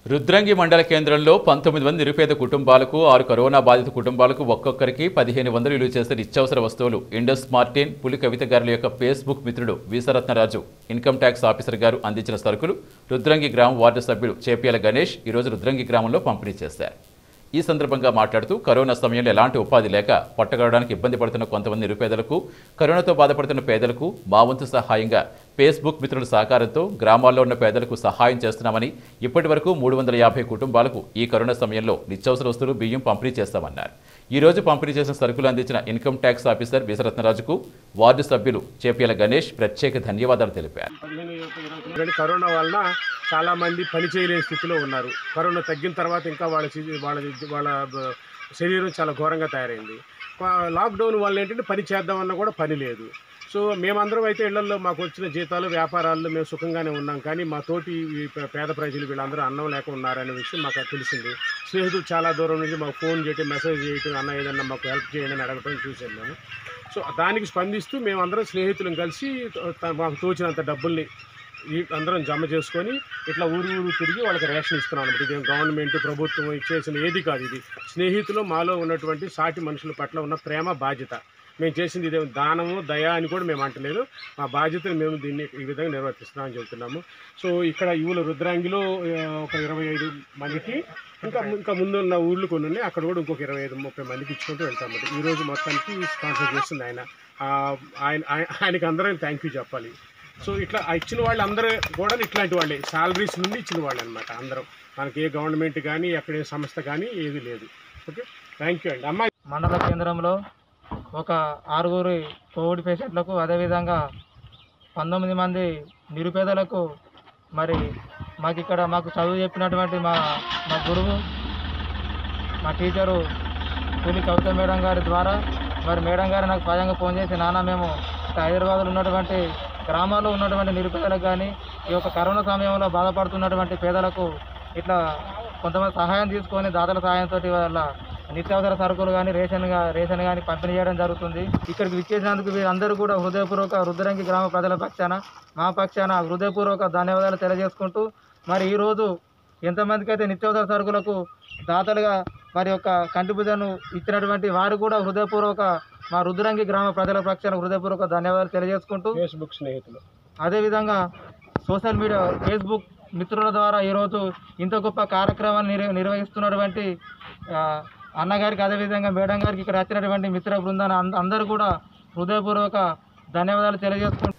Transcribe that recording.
రుద్రంగి మండల కేంద్రంలో పంతొమ్మిది మంది నిరుపేద కుటుంబాలకు ఆరు కరోనా బాధిత కుటుంబాలకు ఒక్కొక్కరికి పదిహేను వందలు విలువ చేసే నిత్యావసర వస్తువులు ఇండస్ మార్టిన్ పులి కవిత గారుల యొక్క ఫేస్బుక్ మిత్రుడు వీసరత్నరాజు ఇన్కమ్ ట్యాక్స్ ఆఫీసర్ గారు అందించిన సరుకులు రుద్రంగి గ్రామం వార్డు సభ్యులు చేపియాల గణేష్ ఈరోజు రుద్రంగి గ్రామంలో పంపిణీ చేశారు ఈ సందర్భంగా మాట్లాడుతూ కరోనా సమయంలో ఎలాంటి ఉపాధి లేక పట్టగడడానికి ఇబ్బంది పడుతున్న కొంతమంది నిరుపేదలకు కరోనాతో బాధపడుతున్న పేదలకు మా వంతు సహాయంగా ఫేస్బుక్ మిత్రుల సహకారంతో గ్రామాల్లో ఉన్న పేదలకు సహాయం చేస్తున్నామని ఇప్పటి వరకు మూడు వందల యాభై కుటుంబాలకు ఈ కరోనా సమయంలో నిత్యావసర వస్తువులు బియ్యం పంపిణీ చేస్తామన్నారు ఈ రోజు పంపిణీ చేసిన సరుకులు అందించిన ఇన్కమ్ ట్యాక్స్ ఆఫీసర్ విసరత్నరాజుకు వార్డు సభ్యులు చేపియాల గణేష్ ప్రత్యేక ధన్యవాదాలు తెలిపారు పదిహేను ఇరవై కానీ కరోనా వలన చాలా మంది పని చేయలేని స్థితిలో ఉన్నారు కరోనా తగ్గిన తర్వాత ఇంకా వాళ్ళ స్థితి- వాళ్ళ వాళ్ళ బ- శరీరం చాలా ఘోరంగా తయారైంది కా- లాక్డౌన్ వల్ల ఏంటంటే పని చేద్దామన్నా కూడా పని లేదు సో మేమందరం అయితే ఇళ్లలో మాకు వచ్చిన జీతాలు వ్యాపారాల్లో మేము సుఖంగానే ఉన్నాం కానీ మా తోటి ఈ పే- పేద ప్రజలు వీళ్ళందరూ అన్నం లేక ఉన్నారనే విషయం మాకు తెలిసింది స్నేహితులు చాలా దూరం నుంచి మాకు ఫోన్ చేయటం మెసేజ్ చేయటం అన్న ఏదన్నా మాకు హెల్ప్ చేయండి అని అడగటం చూసాం మేము సో దానికి స్పందిస్తూ మేమందరం స్నేహితులం కలిసి త- మాకు తోచినంత డబ్బుల్ని ఈ అందరం జమ చేసుకొని ఇట్లా ఊరు ఊరు తిరిగి వాళ్ళకి రేషన్ ఇస్తున్నాం అనమాట ఇది గవర్నమెంట్ ప్రభుత్వం ఇచ్చేసిన ఏది కాదు ఇది స్నేహితులు మాలో ఉన్నటువంటి సాటి మనుషుల పట్ల ఉన్న ప్రేమ బాధ్యత మేము చేసింది ఇదే దానము దయ అని కూడా మేము అంటలేదు మా బాధ్యతను మేము దీన్ని ఈ విధంగా నిర్వర్తిస్తున్నామని చెబుతున్నాము సో ఇక్కడ ఊళ్ళో రుద్రాంగిలో ఆ, ఒక ఇరవై ఐదు మందికి ఇంకా ఇంకా ముందు ఉన్న ఊళ్ళు కొన్ని ఉన్నాయి అక్కడ కూడా ఇంకొక ఇరవై ఐదు ముప్పై మందికి ఇచ్చుకుంటూ వెళ్తాం ఈ రోజు మొత్తానికి స్పాన్సర్ చేస్తుంది ఆయన ఆ, ఆయన ఆయన- ఆయనకి అందరం థ్యాంక్ యూ చెప్పాలి సో ఇట్లా ఆ ఇచ్చిన వాళ్ళు అందరూ కూడా ఇట్లాంటి వాళ్ళే శాలరీస్ నుండి ఇచ్చిన వాళ్ళు అనమాట అందరం మనకి ఏ గవర్నమెంట్ కానీ ఎక్కడ ఏ సంస్థ కానీ ఏది లేదు ఓకే థ్యాంక్ యూ అండి అమ్మాయి మండల కేంద్రంలో ఒక ఆరుగురి కోవిడ్ పేషెంట్లకు అదేవిధంగా పంతొమ్మిది మంది నిరుపేదలకు మరి మాకు ఇక్కడ మాకు చదువు చెప్పినటువంటి మా మా గురువు మా టీచరు కూలి కవిత మేడం గారి ద్వారా మరి మేడం గారు నాకు స్వయంగా ఫోన్ చేసి నాన్న మేము ఇక్కడ హైదరాబాద్లో ఉన్నటువంటి గ్రామాల్లో ఉన్నటువంటి నిరుపేదలకు కానీ ఈ యొక్క కరోనా సమయంలో బాధపడుతున్నటువంటి పేదలకు ఇట్లా కొంతమంది సహాయం తీసుకొని దాతల సహాయంతో వాళ్ళ నిత్యావసర సరుకులు కానీ రేషన్ గా- రేషన్ కానీ పంపిణీ చేయడం జరుగుతుంది ఇక్కడికి విచ్చేసినందుకు వీరందరూ కూడా హృదయపూర్వక రుద్రంగి గ్రామ ప్రజల పక్షాన మా పక్షాన హృదయపూర్వక ధన్యవాదాలు తెలియజేసుకుంటూ మరి ఈరోజు ఎంతమందికి అయితే నిత్యావసర సరుకులకు దాతలుగా వారి యొక్క కంట్రిబ్యూషన్ ఇచ్చినటువంటి వారు కూడా హృదయపూర్వక మా రుద్రంగి గ్రామ ప్రజల పక్షాన హృదయపూర్వక ధన్యవాదాలు తెలియజేసుకుంటూ ఫేస్బుక్ స్నేహితులు అదేవిధంగా సోషల్ మీడియా ఫేస్బుక్ మిత్రుల ద్వారా ఈరోజు ఇంత గొప్ప కార్యక్రమాన్ని నిర్వ నిర్వహిస్తున్నటువంటి ఆ, అన్నగారికి అదేవిధంగా మేడం గారికి ఇక్కడ వచ్చినటువంటి మిత్ర బృందాన్ని అంద- అందరూ కూడా హృదయపూర్వక ధన్యవాదాలు తెలియజేసుకుంటూ